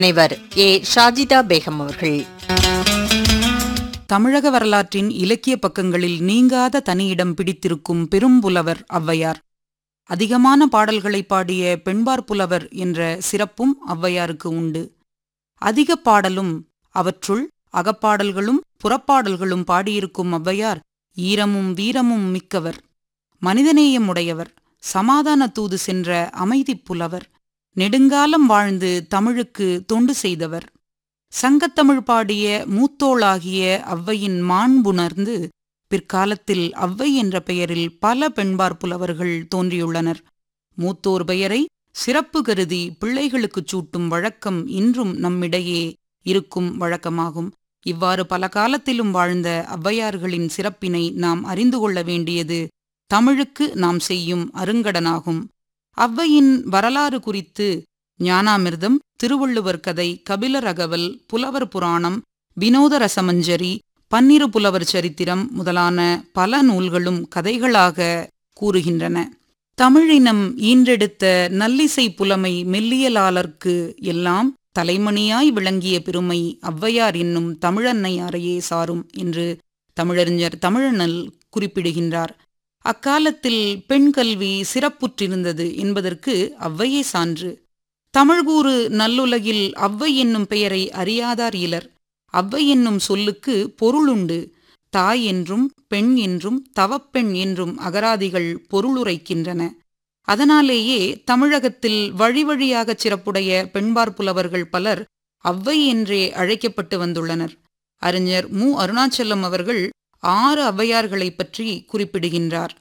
முனைவர் ஏ ஷாஜிதா பேகம் அவர்கள் தமிழக வரலாற்றின் இலக்கிய பக்கங்களில் நீங்காத தனியிடம் பிடித்திருக்கும் பெரும்புலவர் ஔவையார் அதிகமான பாடல்களை பாடிய பெண்பார் புலவர் என்ற சிறப்பும் ஔவையாருக்கு உண்டு அதிக பாடலும் அவற்றுள் அகப்பாடல்களும் புறப்பாடல்களும் பாடியிருக்கும் ஔவையார் ஈரமும் வீரமும் மிக்கவர் மனிதநேயம் உடையவர் சமாதான தூது சென்ற அமைதிப் புலவர் நெடுங்காலம் வாழ்ந்து தமிழுக்கு தொண்டு செய்தவர் சங்கத்தமிழ் பாடிய மூத்தோளாகிய ஔவையின் மாண்புணர்ந்து பிற்காலத்தில் ஔவை என்ற பெயரில் பல பெண்பார் புலவர்கள் தோன்றியுள்ளனர் மூத்தோர் பெயரை சிறப்பு கருதி பிள்ளைகளுக்குச் சூட்டும் வழக்கம் இன்றும் நம்மிடையே இருக்கும் வழக்கமாகும் இவ்வாறு பல காலத்திலும் வாழ்ந்த ஔவையார்களின் சிறப்பினை நாம் அறிந்து கொள்ள வேண்டியது தமிழுக்கு நாம் செய்யும் அருங்கடனாகும் ஔவையின் வரலாறு குறித்து ஞானாமிர்தம் திருவள்ளுவர் கதை கபிலர் அகவல் புலவர் புராணம் வினோத ரசமஞ்சரி பன்னிரு புலவர் சரித்திரம் முதலான பல நூல்களும் கதைகளாக கூறுகின்றன தமிழினம் ஈன்றெடுத்த நல்லிசை புலமை மெல்லியலாளர்க்கு எல்லாம் தலைமணியாய் விளங்கிய பெருமை ஔவையார் என்னும் தமிழன்னையாரையே சாரும் என்று தமிழறிஞர் தமிழனல் குறிப்பிடுகின்றார் அக்காலத்தில் பெண் கல்வி சிறப்புற்றிருந்தது என்பதற்கு ஔவையே சான்று தமிழ்கூறு நல்லுலகில் ஔவை என்னும் பெயரை அறியாதார் இலர் ஔவை என்னும் சொல்லுக்கு பொருளுண்டு தாய் என்றும் பெண் என்றும் தவப்பெண் என்றும் அகராதிகள் பொருளுரைக்கின்றன அதனாலேயே தமிழகத்தில் வழி வழியாகச் சிறப்புடைய பெண்பார் புலவர்கள் பலர் ஔவை என்றே அழைக்கப்பட்டு வந்துள்ளனர் அறிஞர் மு அருணாச்சலம் அவர்கள் ஆறு ஔவையார்களைப் பற்றி குறிப்பிடுகின்றார்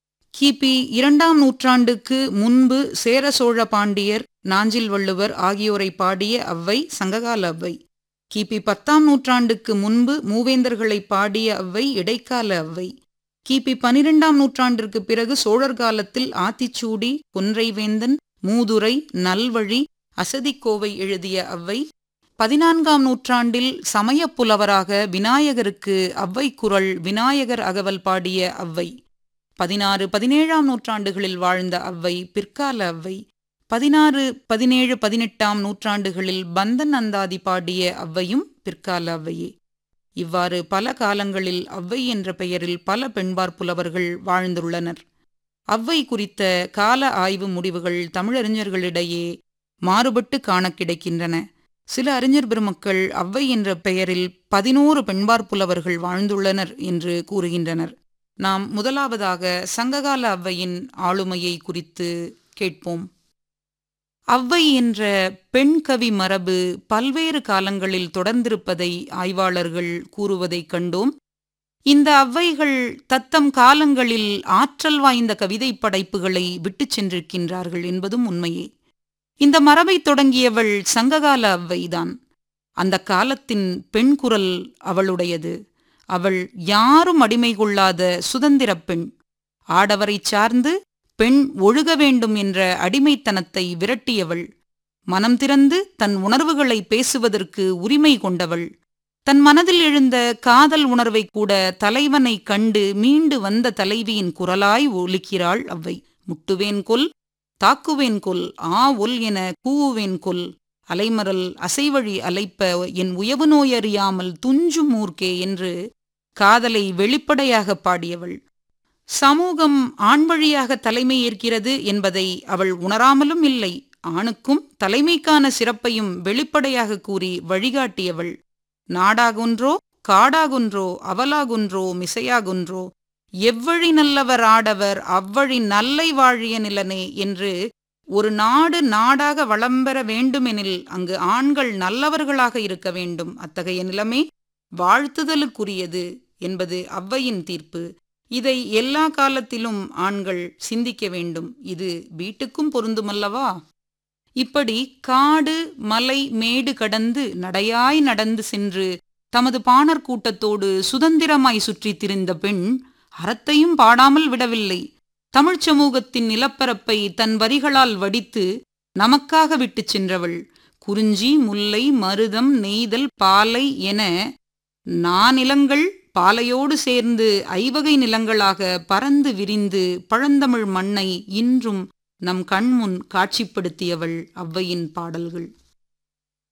கிபி இரண்டாம் நூற்றாண்டுக்கு முன்பு சேர சோழ பாண்டியர் நாஞ்சில் வள்ளுவர் ஆகியோரை பாடிய ஔவை சங்ககால ஔவை கிபி பத்தாம் நூற்றாண்டுக்கு முன்பு மூவேந்தர்களை பாடிய ஔவை இடைக்கால ஔவை கிபி பனிரெண்டாம் நூற்றாண்டிற்கு பிறகு சோழர் காலத்தில் ஆத்திச்சூடி கொன்றைவேந்தன் மூதுரை நல்வழி அசதிக்கோவை எழுதிய ஔவை பதினான்காம் நூற்றாண்டில் சமயப் புலவராக விநாயகருக்கு ஔவை குரல் விநாயகர் அகவல் பாடிய ஔவை பதினாறு பதினேழாம் நூற்றாண்டுகளில் வாழ்ந்த ஔவை பிற்கால ஔவை பதினாறு பதினேழு பதினெட்டாம் நூற்றாண்டுகளில் பந்தன் அந்தாதி பாடிய ஔவையும் பிற்கால ஔவையே இவ்வாறு பல காலங்களில் ஔவை என்ற பெயரில் பல பெண்பார் புலவர்கள் வாழ்ந்துள்ளனர் ஔவை குறித்த கால ஆய்வு முடிவுகள் தமிழறிஞர்களிடையே மாறுபட்டு காண கிடைக்கின்றன சில அறிஞர் பெருமக்கள் ஔவை என்ற பெயரில் பதினோரு பெண்பார் புலவர்கள் வாழ்ந்துள்ளனர் என்று கூறுகின்றனர் நாம் முதலாவதாக சங்ககால ஔவையின் ஆளுமையை குறித்து கேட்போம் ஔவை என்ற பெண் கவி மரபு பல்வேறு காலங்களில் தொடர்ந்திருப்பதை ஆய்வாளர்கள் கூறுவதைக் கண்டோம் இந்த ஔவைகள் தத்தம் காலங்களில் ஆற்றல் வாய்ந்த கவிதை படைப்புகளை விட்டுச் சென்றிருக்கின்றார்கள் என்பதும் உண்மையே இந்த மரபை தொடங்கியவள் சங்ககால ஔவைதான் அந்த காலத்தின் பெண் குரல் அவளுடையது அவள் யாரும் அடிமை கொள்ளாத சுதந்திரப் பெண் ஆடவரைச் சார்ந்து பெண் ஒழுக வேண்டும் என்ற அடிமைத்தனத்தை விரட்டியவள் மனம் திறந்து தன் உணர்வுகளை பேசுவதற்கு உரிமை கொண்டவள் தன் மனதில் எழுந்த காதல் உணர்வை கூட தலைவனை கண்டு மீண்டு வந்த தலைவியின் குரலாய் ஒலிக்கிறாள் அவ்வை முட்டுவேன் கொல் தாக்குவேன் கொல் ஆ ஒல் என கூவுவேன் கொல் அலைமரல் அசைவழி அலைப்ப என் உயவு நோயறியாமல் துஞ்சும் ஊர்க்கே என்று காதலை வெளிப்படையாக பாடியவள் சமூகம் ஆண் வழியாக தலைமை ஏற்கிறது என்பதை அவள் உணராமலும் இல்லை ஆணுக்கும் தலைமைக்கான சிறப்பையும் வெளிப்படையாக கூறி வழிகாட்டியவள் நாடாகுன்றோ காடாகுன்றோ அவலாகுன்றோ மிசையாகுன்றோ எவ்வழி நல்லவர் ஆடவர் அவ்வழி நல்லை வாழிய நிலனே என்று ஒரு நாடு நாடாக வளம்பெற வேண்டுமெனில் அங்கு ஆண்கள் நல்லவர்களாக இருக்க வேண்டும் அத்தகைய நிலைமை வாழ்த்துதலுக்குரியது என்பது அவ்வையின் தீர்ப்பு இதை எல்லா காலத்திலும் ஆண்கள் சிந்திக்க வேண்டும் இது வீட்டுக்கும் பொருந்துமல்லவா இப்படி காடு மலை மேடு கடந்து நடையாய் நடந்து சென்று தமது பாணர் கூட்டத்தோடு சுதந்திரமாய் சுற்றித் திரிந்த பெண் அறத்தையும் பாடாமல் விடவில்லை தமிழ்ச் சமூகத்தின் நிலப்பரப்பை தன் வரிகளால் வடித்து நமக்காக விட்டுச் சென்றவள் குறிஞ்சி முல்லை மருதம் நெய்தல் பாலை என நானிலங்கள் பாலையோடு சேர்ந்து ஐவகை நிலங்களாக பறந்து விரிந்து பழந்தமிழ் மண்ணை இன்றும் நம் கண்முன் காட்சிப்படுத்தியவள் ஔவையின் பாடல்கள்